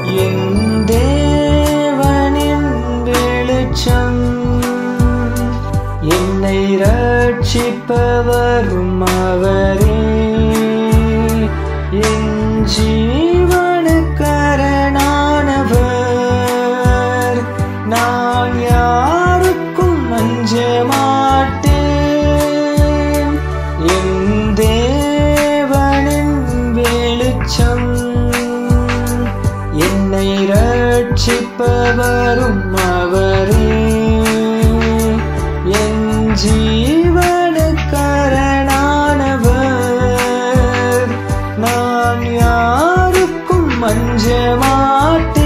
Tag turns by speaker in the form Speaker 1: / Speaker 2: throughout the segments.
Speaker 1: என் தேவனின் வெளிச்சம் என்னை ரட்சிப்பவரும் அவரே என் ஜீவனுக்கரணானவர் நான் யாருக்கும் அஞ்ச மாட்டேன் என் தேவனின் வெளிச்சம் என்னை ரட்சிப்பவரும் அவரே என் ஜீவனுக்கரணானவர் நான் யாருக்கும் அஞ்ச மாட்டேன்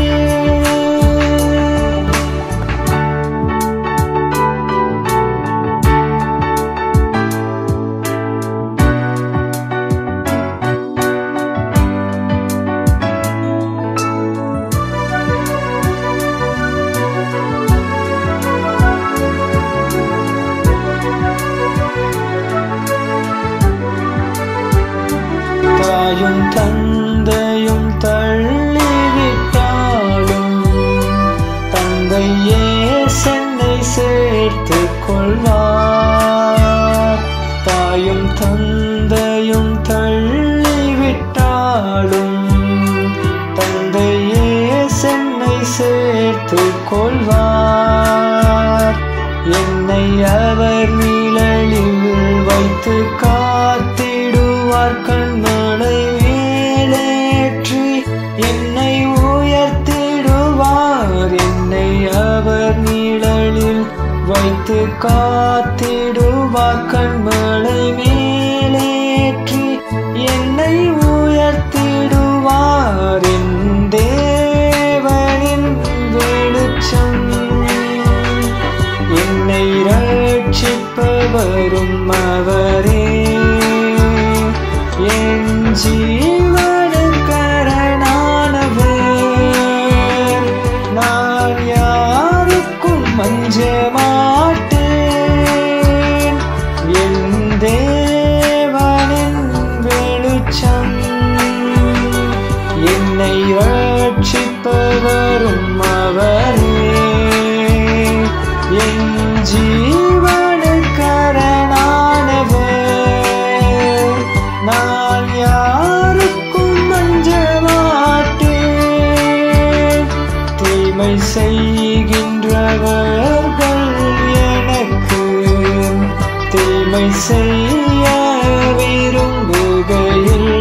Speaker 1: தாயும் தந்தையும் தள்ளிவிட்டாலும் தந்தையே சென்னை சேர்த்து கொள்வார் தாயும் தந்தையும் தள்ளிவிட்டாலும் தந்தையே சென்னை சேர்த்து கொள்வார் என்னை அவர் நிழலில் வைத்து காத்திடுவார் கண்மலை மேலேற்றி என்னை உயர்த்திடுவார் என்னை அவர் நிழலில் வைத்து காத்திடுவார் கண்மலை மேலேற்றி என்னை உயர்த்திடுவார் என் தேவனின் வெளிச்சம் என்னை ரட்சிப்பவரும் அவரே என் ஜீவனுக்கரணானவர் நான் யாருக்கும் அஞ்ச மாட்டேன் என் தேவனின் வெளிச்சம் என்னை ரட்சிப்பவரும் அவரே என் ஜீவனுக்கரணானவர் நான் யாருக்கும் அஞ்ச மாட்டேன் தீமை செய்கின்றவர்கள் எனக்கு தீமை செய்ய விரும்புகையில்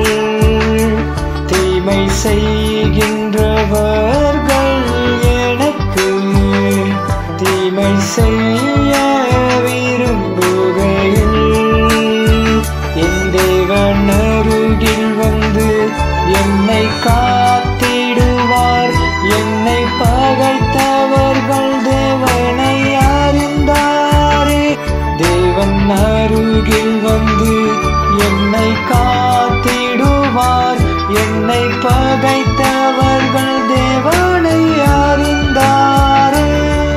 Speaker 1: தீமை செய்கின்றவர்கள் எனக்கு தீமை செய்ய விரும்புகையில் என் தேவன் அருகில் வந்து என்னை காத்திடுவார் என்னை பகைத்தவர்கள் தேவனை அறிந்தாரே தேவன் அருகில் வந்து என்னை காத்திடுவார் என்னை பகைத்தவர்கள் தேவனை அறிந்தாரே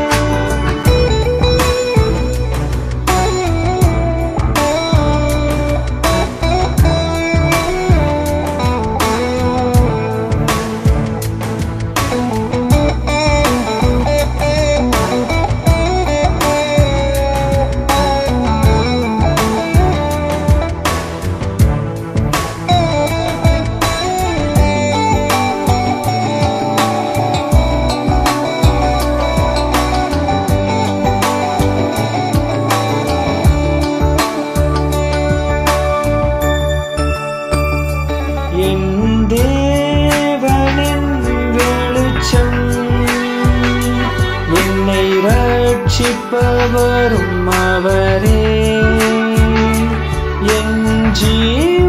Speaker 1: என் தேவனின் வெளிச்சம் என்னை ரட்சிப்பவரும் அவரே என் ஜீவ